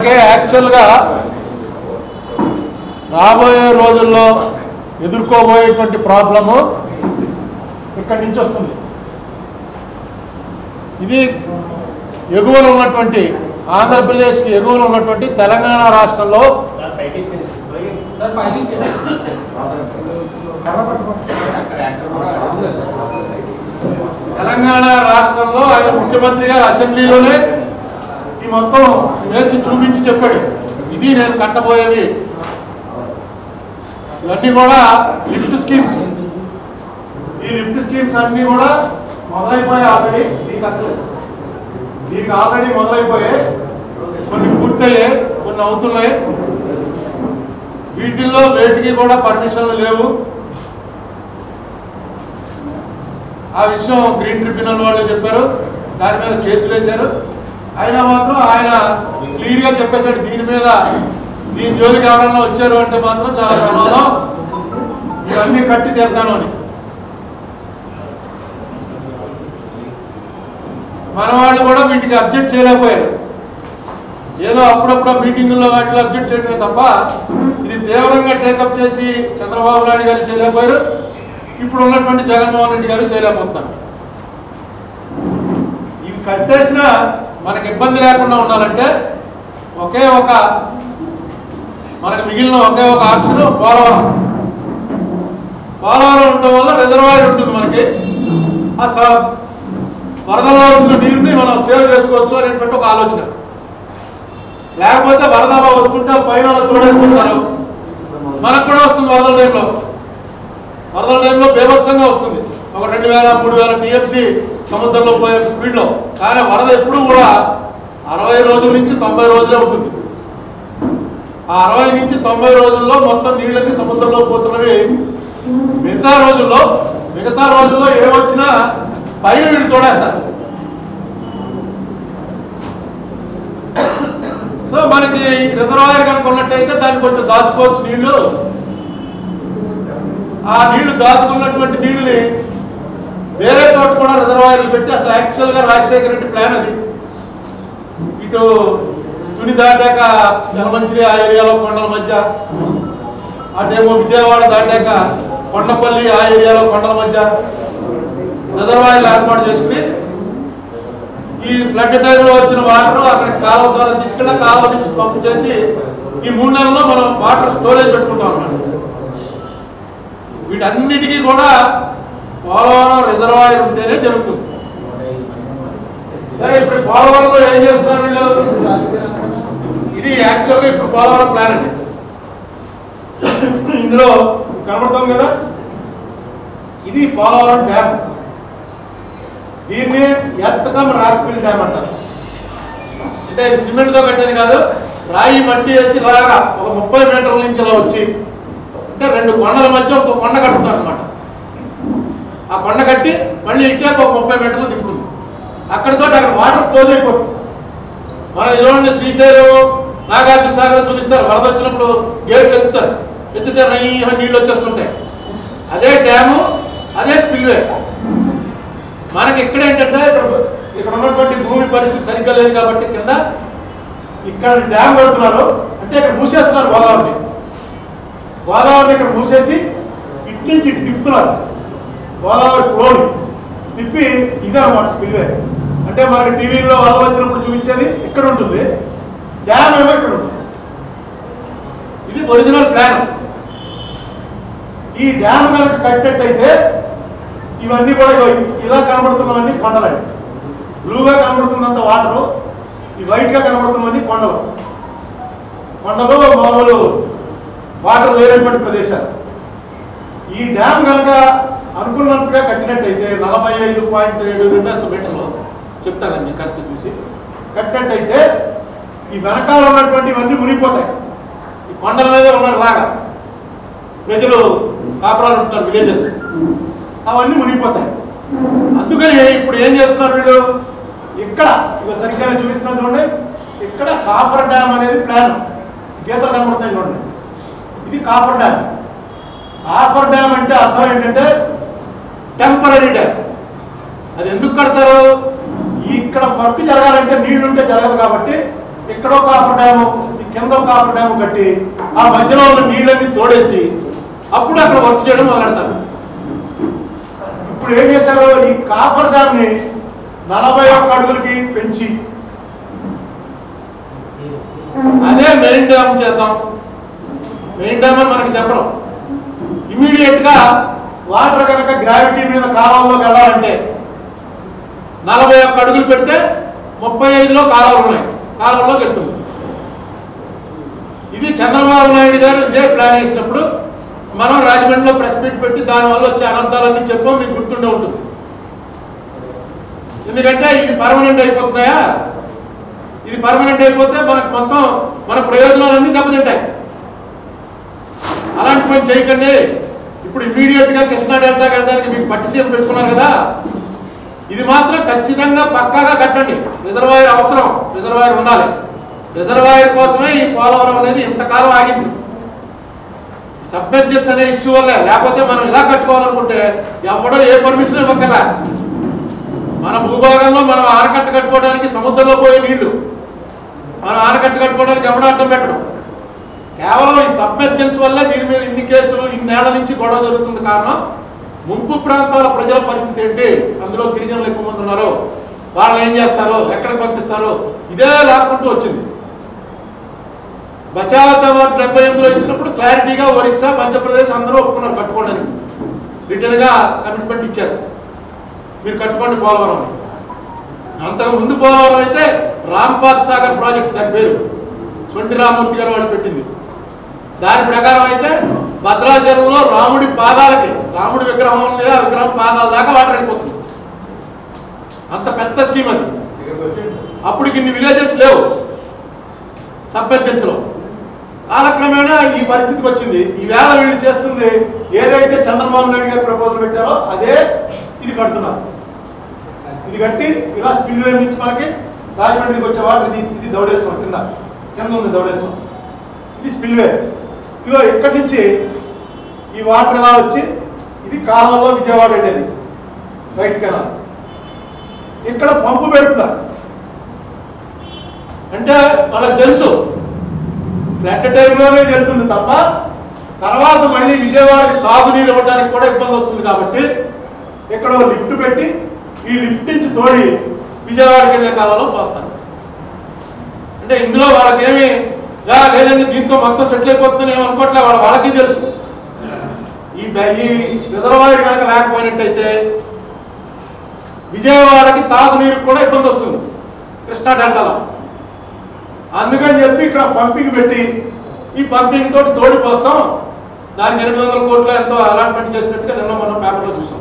అలాగే యాక్చువల్గా రాబోయే రోజుల్లో ఎదుర్కోబోయేటువంటి ప్రాబ్లము ఇక్కడి నుంచి వస్తుంది ఇది ఎగువన ఉన్నటువంటి ఆంధ్రప్రదేశ్కి ఎగువన ఉన్నటువంటి తెలంగాణ రాష్ట్రంలో తెలంగాణ రాష్ట్రంలో ఆయన ముఖ్యమంత్రి గారు అసెంబ్లీలోనే ఈ మొత్తం వేసి చూపించి చెప్పాడు ఇది నేను కట్టబోయేవి ఇవన్నీ కూడా లిఫ్ట్ స్కీమ్స్ ఈ లిఫ్ట్ స్కీమ్స్ అన్నీ కూడా మొదలైపోయాయి ఆల్రెడీ దీనికి అసలు దీనికి ఆల్రెడీ మొదలైపోయాయి కొన్ని పూర్తయ్యాయి కొన్ని అవుతున్నాయి వీటిల్లో వేటికి కూడా పర్మిషన్లు లేవు ఆ విషయం గ్రీన్ ట్రిబ్యునల్ వాళ్ళు చెప్పారు దాని మీద కేసులు వేశారు అయినా మాత్రం ఆయన క్లియర్ గా చెప్పేశాడు దీని మీద దీని జోలికి ఎవరన్నా వచ్చారు అంటే మాత్రం చాలా ప్రమాదం ఇవన్నీ కట్టి తీరుతాను అని మన వాళ్ళు కూడా వీటికి అబ్జెక్ట్ చేయలేకపోయారు ఏదో అప్పుడప్పుడు మీటింగుల్లో వాటిలో అబ్జెక్ట్ చేయడమే తప్ప ఇది తీవ్రంగా టేకప్ చేసి చంద్రబాబు నాయుడు గారు చేయలేకపోయారు ఇప్పుడు ఉన్నటువంటి జగన్మోహన్ రెడ్డి గారు చేయలేకపోతున్నారు ఇవి కట్టేసిన మనకి ఇబ్బంది లేకుండా ఉండాలంటే ఒకే ఒక మనకు మిగిలిన ఒకే ఒక ఆప్షన్ పోలవరం పోలవరం ఉండటం వల్ల రిజర్వాయర్ ఉంటుంది మనకి ఆ స- వరదల్లో వచ్చిన నీరుని మనం సేవ్ చేసుకోవచ్చు అనేటువంటి ఒక ఆలోచన లేకపోతే వరదలో వస్తుంటే పైన వాళ్ళు తోడేస్తుంటారు మనకు కూడా వస్తుంది వరదల టైంలో వరదల టైంలో బీభత్సంగా వస్తుంది ఒక రెండు వేల మూడు వేల టీఎంసీ సముద్రంలో పోయే స్పీడ్లో కానీ వరద ఎప్పుడూ కూడా అరవై రోజుల నుంచి తొంభై రోజులే ఉంటుంది ఆ అరవై నుంచి తొంభై రోజుల్లో మొత్తం నీళ్ళన్నీ సముద్రంలో పోతున్నవి మిగతా రోజుల్లో మిగతా రోజుల్లో ఏమొచ్చినా పైన వీళ్ళు తోడేస్తారు సో మనకి రిజర్వాయర్ కనుక ఉన్నట్టయితే దాన్ని కొంచెం దాచుకోవచ్చు నీళ్లు ఆ నీళ్లు దాచుకున్నటువంటి నీళ్ళని వేరే చోట కూడా రిజర్వాయర్లు పెట్టి అసలు యాక్చువల్గా రాజశేఖర రెడ్డి ప్లాన్ అది ఇటు తుని దాటాక యలమంచిలి ఆ ఏరియాలో కొండల మధ్య అటేమో విజయవాడ దాటాక కొండపల్లి ఆ ఏరియాలో కొండల మధ్య రిజర్వాయర్లు ఏర్పాటు చేసుకుని ఈ ఫ్లడ్ టైంలో వచ్చిన వాటర్ అక్కడ కాలువ ద్వారా తీసుకెళ్ళి కాలువ నుంచి పంపు చేసి ఈ మూడు నెలల్లో మనం వాటర్ స్టోరేజ్ పెట్టుకుంటాం అన్నమాట వీటన్నిటికీ కూడా పోలవరం రిజర్వాయర్ ఉంటేనే జరుగుతుంది సరే ఇప్పుడు పోలవరంలో ఏం చేస్తున్నారు వీళ్ళు ఇది యాక్చువల్గా ఇప్పుడు పోలవరం ప్లాన్ అండి ఇందులో కనబడుతుంది కదా ఇది పోలవరం డ్యామ్ దీన్ని ఎత్తకం రాక్ఫిల్ డ్యామ్ అంటారు అంటే ఇది సిమెంట్తో కట్టేది కాదు రాయి మట్టి వేసి ఇలాగా ఒక ముప్పై మీటర్ల నుంచి ఇలా వచ్చి అంటే రెండు కొండల మధ్య ఒక కొండ కట్టుతారు అనమాట ఆ కొండ కట్టి మళ్ళీ ఇట్టే ఒక ముప్పై మీటర్లు దిగుతుంది అక్కడితో అక్కడ వాటర్ క్లోజ్ అయిపోతుంది మన చూడండి శ్రీశైలం నాగార్జున సాగర్ చూపిస్తారు వరద వచ్చినప్పుడు గేట్లు ఎత్తుతారు ఎత్తితే రై నీళ్ళు వచ్చేస్తుంటాయి అదే డ్యాము అదే స్పిల్వే మనకి ఇక్కడ ఏంటంటే ఇక్కడ ఇక్కడ ఉన్నటువంటి భూమి పరిస్థితి సరిగ్గా లేదు కాబట్టి కింద ఇక్కడ డ్యామ్ కడుతున్నారు అంటే ఇక్కడ మూసేస్తున్నారు గోదావరిని గోదావరిని ఇక్కడ మూసేసి ఇటు నుంచి ఇటు తిప్పుతున్నారు గోదావరి ఫ్లోని తిప్పి ఇదే అన్నమాట స్పిల్వే అంటే మనకి టీవీలో వరద వచ్చినప్పుడు చూపించేది ఇక్కడ ఉంటుంది డ్యామ్ ఏమో ఇక్కడ ఉంటుంది ఇది ఒరిజినల్ ప్లాన్ ఈ డ్యామ్ కనుక కట్టినట్టయితే ఇవన్నీ కూడా ఇగో ఇలా కనబడుతున్నవన్నీ కొండలండి బ్లూగా కనబడుతున్నంత వాటరు ఈ వైట్గా కనబడుతున్నవన్నీ కొండలు కొండలు మామూలు వాటర్ లేనటువంటి ప్రదేశాలు ఈ డ్యామ్ కనుక అనుకున్నట్టుగా కట్టినట్టయితే నలభై ఐదు పాయింట్ ఏడు రెండు అంత మీటర్లు చెప్తానండి కరెక్ట్ చూసి కట్టినట్టయితే ఈ వెనకాల ఉన్నటువంటి ఇవన్నీ మునిగిపోతాయి ఈ కొండల మీద ఉన్నారు లాగా ప్రజలు కాపురాలు ఉంటారు విలేజెస్ అవన్నీ మునిగిపోతాయి అందుకని ఇప్పుడు ఏం చేస్తున్నారు వీళ్ళు ఇక్కడ ఇక సరిగ్గా చూపిస్తున్నారు చూడండి ఇక్కడ కాపర్ డ్యామ్ అనేది ప్లాన్ గీతలు కనబడుతున్నాయి చూడండి ఇది కాపర్ డ్యామ్ కాపర్ డ్యామ్ అంటే అర్థం ఏంటంటే టెంపరీ డ్యామ్ అది ఎందుకు కడతారు ఇక్కడ వర్క్ జరగాలంటే నీళ్లు ఉంటే జరగదు కాబట్టి ఇక్కడో కాపర్ డ్యాము ఈ కింద ఒక కాపర్ డ్యాము కట్టి ఆ మధ్యలో ఉన్న నీళ్ళన్నీ తోడేసి అప్పుడు అక్కడ వర్క్ చేయడం మొదలెడతారు ఇప్పుడు ఏం చేశారు ఈ కాపర్ డ్యామ్ ని నలభై ఒక్క అడుగులకి పెంచి అదే మెయిన్ డ్యామ్ చేద్దాం మెయిన్ డ్యామ్ అని మనకి చెప్పరు ఇమీడియట్ గా వాటర్ కనుక గ్రావిటీ మీద కాలంలోకి వెళ్ళాలంటే నలభై ఒక్క అడుగులు పెడితే ముప్పై ఐదులో కాలువలు ఉన్నాయి కాలువలోకి వెళ్తుంది ఇది చంద్రబాబు నాయుడు గారు ఇదే ప్లాన్ చేసినప్పుడు మనం రాజమండ్రిలో ప్రెస్ మీట్ పెట్టి దానివల్ల వచ్చే అనర్థాలన్నీ చెప్పాం మీకు గుర్తుండే ఉంటుంది ఎందుకంటే ఇది పర్మనెంట్ అయిపోతున్నాయా ఇది పర్మనెంట్ అయిపోతే మనకు మొత్తం మన ప్రయోజనాలన్నీ దెబ్బతింటాయి అలాంటి పని చేయకండి ఇప్పుడు ఇమీడియట్ గా కృష్ణా డెల్టాకి వెళ్ళడానికి మీకు పట్టిసీమ పెట్టుకున్నారు కదా ఇది మాత్రం ఖచ్చితంగా పక్కాగా కట్టండి రిజర్వాయర్ అవసరం రిజర్వాయర్ ఉండాలి రిజర్వాయర్ కోసమే ఈ పోలవరం అనేది ఇంతకాలం ఆగింది సబ్మెర్జెన్స్ అనే ఇష్యూ వల్లే లేకపోతే మనం ఇలా కట్టుకోవాలనుకుంటే ఎవడో ఏ పర్మిషన్ ఇవ్వక్కర్లా మన భూభాగంలో మనం ఆనకట్ట కట్టుకోవడానికి సముద్రంలో పోయే నీళ్లు మనం ఆనకట్ట కట్టుకోవడానికి ఎవడో అడ్డం పెట్టడం కేవలం ఈ సబ్మెర్జెన్స్ వల్ల దీని మీద ఇన్ని కేసులు ఇన్నేళ్ల నుంచి గొడవ జరుగుతుంది కారణం ముంపు ప్రాంతాల ప్రజల పరిస్థితి ఏంటి అందులో గిరిజనులు ఎక్కువ మంది ఉన్నారు వాళ్ళు ఏం చేస్తారు ఎక్కడికి పంపిస్తారు ఇదే లాక్కుంటూ వచ్చింది బచావత్ డెబ్బై ఎనిమిదిలో ఇచ్చినప్పుడు క్లారిటీగా ఒరిస్సా మధ్యప్రదేశ్ అందరూ ఒప్పుకున్నారు కట్టుకోవడానికి రిటర్న్ గా కమిట్మెంట్ ఇచ్చారు మీరు కట్టుకోండి పోలవరం అని. అంతకు ముందు పోలవరం అయితే రాంపాద్ సాగర్ ప్రాజెక్ట్ దాని పేరు సొంటి రామూర్తి గారు వాళ్ళు పెట్టింది దాని ప్రకారం అయితే భద్రాచలంలో రాముడి పాదాలకి రాముడి విగ్రహం ఉంది ఆ విగ్రహం పాదాల దాకా వాటర్ అయిపోతుంది అంత పెద్ద స్కీమ్ అది అప్పటికి ఇన్ని విలేజెస్ లేవు సబ్మెర్జెన్స్ లో కాలక్రమేణా ఈ పరిస్థితికి వచ్చింది ఈవేళ వీళ్ళు చేస్తుంది ఏదైతే చంద్రబాబు నాయుడు గారు ప్రపోజల్ పెట్టారో అదే ఇది కడుతున్నారు ఇది కట్టి ఇలా స్పిల్ నుంచి మనకి రాజమండ్రికి వచ్చే వాటర్ ఇది ఇది దౌడేశ్వరం కింద కింద ఉంది దౌడేశ్వరం ఇది స్పిల్వే ఇదిగో ఇక్కడి నుంచి ఈ వాటర్ ఇలా వచ్చి ఇది కాలంలో విజయవాడ వెళ్ళేది రైట్ కెనాల్ ఇక్కడ పంపు పెడుతున్నారు అంటే వాళ్ళకి తెలుసు ఫ్లడ్ టైంలోనే వెళ్తుంది తప్ప తర్వాత మళ్ళీ విజయవాడకి తాగునీరు ఇవ్వడానికి కూడా ఇబ్బంది వస్తుంది కాబట్టి ఇక్కడ ఓ లిఫ్ట్ పెట్టి ఈ లిఫ్ట్ నుంచి తోడి విజయవాడకి వెళ్ళే కాలంలో పోస్తారు అంటే ఇందులో వాళ్ళకేమి "యా, లేదండి దీంతో మొత్తం సెటిల్ అయిపోతుందని ఏమి అనుకోవట్లే వాళ్ళ వాళ్ళకి తెలుసు ఈ బ- ఈ రిజర్వాయర్ కనుక లేకపోయినట్టయితే విజయవాడకి తాగునీరు కూడా ఇబ్బంది వస్తుంది కృష్ణా డెల్టాలో అందుకని చెప్పి ఇక్కడ పంపింగ్ పెట్టి ఈ పంపింగ్ తోటి తోడి పోస్తాం దానికి ఎనిమిది వందల కోట్లు ఎంతో అలాట్మెంట్ చేసినట్టుగా నిన్న మొన్న పేపర్లో చూసాం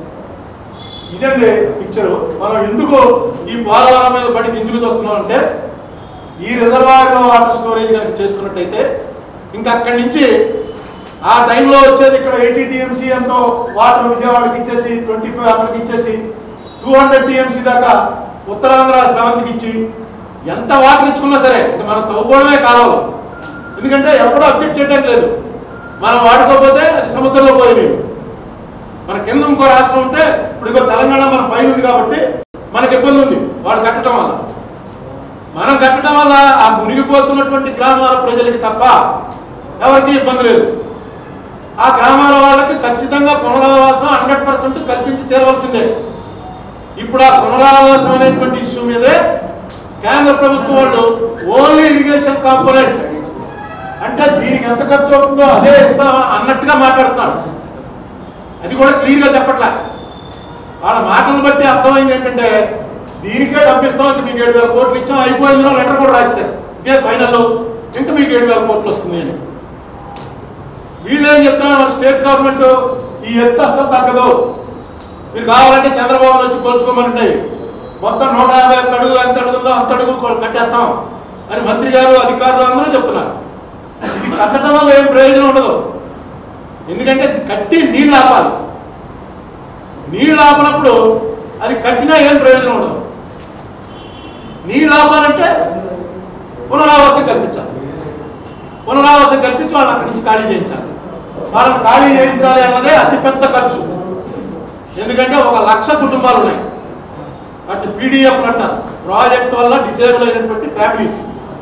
ఇదండి పిక్చరు మనం ఎందుకు ఈ పోలవరం మీద పడి ఎందుకు చూస్తున్నాం అంటే ఈ రిజర్వాయర్లో వాటర్ స్టోరేజ్ కనుక చేసుకున్నట్టయితే ఇంకా అక్కడి నుంచి ఆ టైంలో వచ్చేది ఇక్కడ ఎయిటీ టీఎంసీ ఎంతో వాటర్ విజయవాడకి ఇచ్చేసి ట్వంటీ ఫైవ్ అక్కడికి ఇచ్చేసి టూ హండ్రెడ్ టీఎంసీ దాకా ఉత్తరాంధ్ర శ్రవంతికి ఇచ్చి ఎంత వాటర్ ఇచ్చుకున్నా సరే ఇక మనం తవ్వుకోవడమే కావాలి ఎందుకంటే ఎప్పుడూ అబ్జెక్ట్ చేయడానికి లేదు మనం వాడుకోకపోతే అది సముద్రంలో పోయి నీరు మన కింద ఇంకో రాష్ట్రం ఉంటే ఇప్పుడు ఇంకో తెలంగాణ మన పైన ఉంది కాబట్టి మనకి ఇబ్బంది ఉంది వాళ్ళు కట్టడం వల్ల మనం కట్టడం వల్ల ఆ మునిగిపోతున్నటువంటి గ్రామాల ప్రజలకి తప్ప ఎవరికి ఇబ్బంది లేదు ఆ గ్రామాల వాళ్ళకి ఖచ్చితంగా పునరావాసం హండ్రెడ్ పర్సెంట్ కల్పించి తీరవలసిందే ఇప్పుడు ఆ పునరావాసం అనేటువంటి ఇష్యూ మీదే కేంద్ర ప్రభుత్వం వాళ్ళు ఓన్లీ ఇరిగేషన్ కాంపోనెంట్ అంటే దీనికి ఎంత ఖర్చు అవుతుందో అదే ఇస్తాం అన్నట్టుగా మాట్లాడుతున్నారు అది కూడా క్లియర్ గా చెప్పట్లే వాళ్ళ మాటలను బట్టి అర్థమైంది ఏంటంటే దీనికే డబ్బిస్తాం ఇంకా మీకు ఏడు వేల కోట్లు ఇచ్చాం అయిపోయిందో లెటర్ కూడా రాశారు ఇదే ఫైనల్లో ఇంకా మీకు ఏడు వేల కోట్లు వస్తుంది అని వీళ్ళు ఏం చెప్తున్నారు మన స్టేట్ గవర్నమెంట్ ఈ ఎత్తు అస్సలు తగ్గదు మీరు కావాలంటే చంద్రబాబు వచ్చి కొలుచుకోమనండి మొత్తం నూట యాభై ఒక్క అడుగు ఎంత అడుగుందో అంత అడుగు కొ- కట్టేస్తాం అని మంత్రి గారు అధికారులు అందరూ చెప్తున్నారు ఇది కట్టడం వల్ల ఏం ప్రయోజనం ఉండదు ఎందుకంటే కట్టి నీళ్ళు ఆపాలి నీళ్ళు ఆపనప్పుడు అది కట్టినా ఏం ప్రయోజనం ఉండదు నీళ్ళు ఆపాలంటే పునరావాసం కల్పించాలి పునరావాసం కల్పించి వాళ్ళని అక్కడి నుంచి ఖాళీ చేయించాలి వాళ్ళని ఖాళీ చేయించాలి అన్నదే అతిపెద్ద ఖర్చు ఎందుకంటే ఒక లక్ష కుటుంబాలు ఉన్నాయి అంటే పీడిఎఫ్ అంటారు ప్రాజెక్ట్ వల్ల డిసేబుల్ అయినటువంటి ఫ్యామిలీస్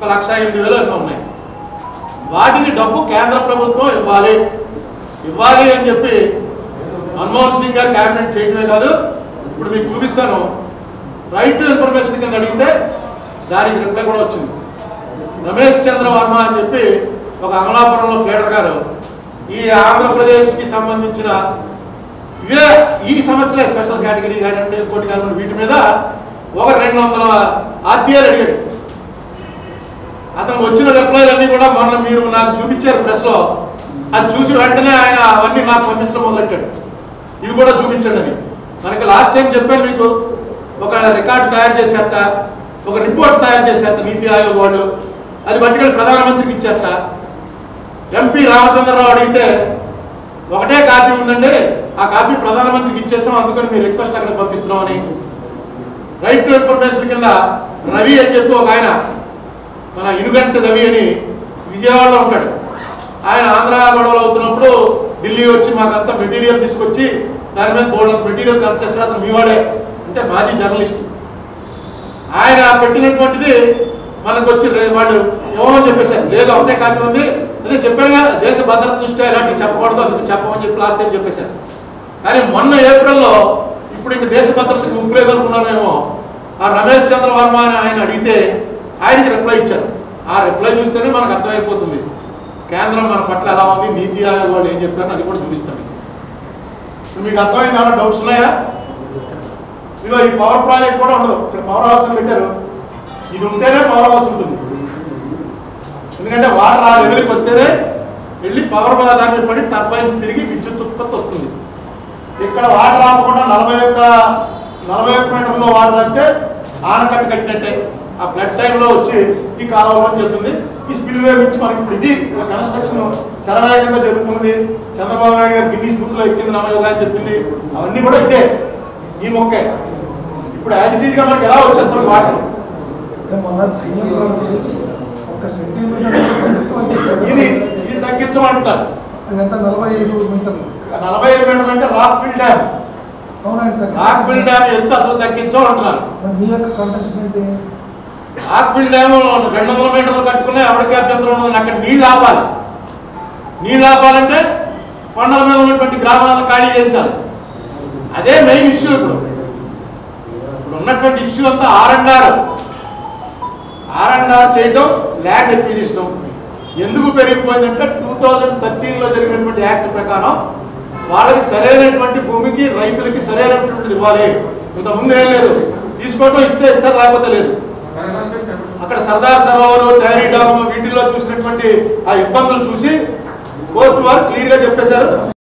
ఒక లక్ష ఎనిమిది వేలు ఎన్నో ఉన్నాయి వాటికి డబ్బు కేంద్ర ప్రభుత్వం ఇవ్వాలి ఇవ్వాలి అని చెప్పి మన్మోహన్ సింగ్ గారు క్యాబినెట్ చేయడమే కాదు ఇప్పుడు మీకు చూపిస్తాను రైట్ టు ఇన్ఫర్మేషన్ కింద అడిగితే దానికి రిప్లై కూడా వచ్చింది రమేష్ చంద్ర వర్మ అని చెప్పి ఒక అమలాపురంలో ప్లేడర్ గారు ఈ ఆంధ్రప్రదేశ్కి సంబంధించిన ఇవే ఈ సమస్యలే స్పెషల్ కేటగిరీ కానివ్వండి ఇంకోటి కానివ్వండి వీటి మీద ఒక రెండు వందల ఆర్టీఆర్ అడిగాడు అతను వచ్చిన రిప్లైలు అన్ని కూడా మొన్న మీరు నాకు చూపించారు ప్రెస్లో అది చూసి వెంటనే ఆయన అవన్నీ నాకు పంపించడం మొదలెట్టాడు ఇవి కూడా చూపించండి అని మనకి లాస్ట్ టైం చెప్పాను మీకు ఒక రికార్డు తయారు చేశారట ఒక రిపోర్ట్ తయారు చేశారట నీతి ఆయోగ్ వాళ్ళు అది పట్టుకెళ్ళి ప్రధానమంత్రికి ఇచ్చారట ఎంపీ రామచంద్రరావు అడిగితే ఒకటే కాపీ ఉందండి ఆ కాపీ ప్రధానమంత్రికి ఇచ్చేసాం అందుకని మీ రిక్వెస్ట్ అక్కడ పంపిస్తున్నామని రైట్ టు ఇన్ఫర్మేషన్ కింద రవి అని చెప్పి ఒక ఆయన మన ఇనుగంటి రవి అని విజయవాడలో ఉంటాడు ఆయన ఆంధ్ర గొడవలు అవుతున్నప్పుడు ఢిల్లీ వచ్చి మాకంతా మెటీరియల్ తీసుకొచ్చి దాని మీద బోర్డు మెటీరియల్ కలెక్ట్ చేసిన అతను మీవాడే అంటే మాజీ జర్నలిస్ట్ ఆయన పెట్టినటువంటిది మనకు వచ్చి రే- వాడు ఏమో అని చెప్పేశారు లేదు ఒకటే కాపీ ఉంది అదే చెప్పాను కదా దేశ భద్రత దృష్ట్యా ఇలాంటివి చెప్పకూడదు అందుకు చెప్పమని చెప్పి లాస్ట్ టైం చెప్పేశారు కానీ మొన్న ఏప్రిల్లో ఇప్పుడు ఇంక దేశ భద్రతకు ముప్పు లేదనుకున్నారేమో ఆ రమేష్ చంద్ర వర్మ అని ఆయన అడిగితే ఆయనకి రిప్లై ఇచ్చారు ఆ రిప్లై చూస్తేనే మనకు అర్థమైపోతుంది కేంద్రం మన పట్ల ఎలా ఉంది నీతి ఆయోగ్ వాళ్ళు ఏం చెప్పారో అది కూడా చూపిస్తాం మీకు. ఇప్పుడు మీకు అర్థమైంది ఏమైనా డౌట్స్ ఉన్నాయా ఇదిగో ఈ పవర్ ప్రాజెక్ట్ కూడా ఉండదు ఇక్కడ పవర్ హౌస్ అని పెట్టారు ఇది ఉంటేనే పవర్ హౌస్ ఉంటుంది ఎందుకంటే వాటర్ ఆ లెవెల్కి వస్తేనే వెళ్ళి పవర్ దాన్ని పడి టర్బైన్స్ తిరిగి విద్యుత్ ఉత్పత్తి వస్తుంది ఇక్కడ వాటర్ ఆపకుండా నలభై ఒక్క నలభై ఒక్క మీటర్లో వాటర్ అయితే ఆనకట్ట కట్టినట్టే ఆ ఫ్లడ్ టైంలో వచ్చి ఈ కాలువలో చెప్తుంది ఈ స్పిల్ వే నుంచి మనకి ఇప్పుడు ఇది కన్స్ట్రక్షన్ శరవేగంగా జరుగుతున్నది చంద్రబాబు నాయుడు గారు గిన్నీస్ బుక్ లో ఎక్కింది నమ్మయోగా అని చెప్పింది అవన్నీ కూడా ఇదే ఈ మొక్కే ఇప్పుడు యాజ్ ఇట్ ఈస్ గా మనకి ఎలా వచ్చేస్తుంది వాటర్ మొన్న సీఎం గారు వచ్చి ఒక సెంటీమీటర్ ఇది ఇది తగ్గించమంటారు అదంతా నలభై ఐదు మీటర్లు నలభై ఐదు మీటర్లు అంటే రాక్ ఫిల్ డ్యామ్ అవునండి రాక్ ఫిల్ డ్యామ్ ఎంత అసలు తగ్గించామంటున్నారు మరి మీ యొక్క కాంటెక్షన్ ఏంటి ఆక్ఫిల్ డ్యామ్ రెండు వందల మీటర్లు కట్టుకునే ఎవరికి అభ్యంతరం ఉండదు అక్కడ నీళ్ళు ఆపాలి నీళ్ళు ఆపాలంటే కొండల మీద ఉన్నటువంటి గ్రామాలను ఖాళీ చేయించాలి అదే మెయిన్ ఇష్యూ ఇప్పుడు ఇప్పుడు ఉన్నటువంటి ఇష్యూ అంతా R and R R and R చేయడం ల్యాండ్ ఎక్విజిషన్ ఎందుకు పెరిగిపోయిందంటే టూ థౌజండ్ థర్టీన్లో జరిగినటువంటి యాక్ట్ ప్రకారం వాళ్ళకి సరైనటువంటి భూమికి రైతులకి సరైనటువంటిది ఇవ్వాలి ఇంతకుముందు ఏం లేదు తీసుకోవడం ఇస్తే ఇస్తారు లేకపోతే లేదు అక్కడ సర్దార్ సరోవర్ తయారీ డాము వీటిల్లో చూసినటువంటి ఆ ఇబ్బందులు చూసి కోర్టు వారు క్లియర్ గా చెప్పేశారు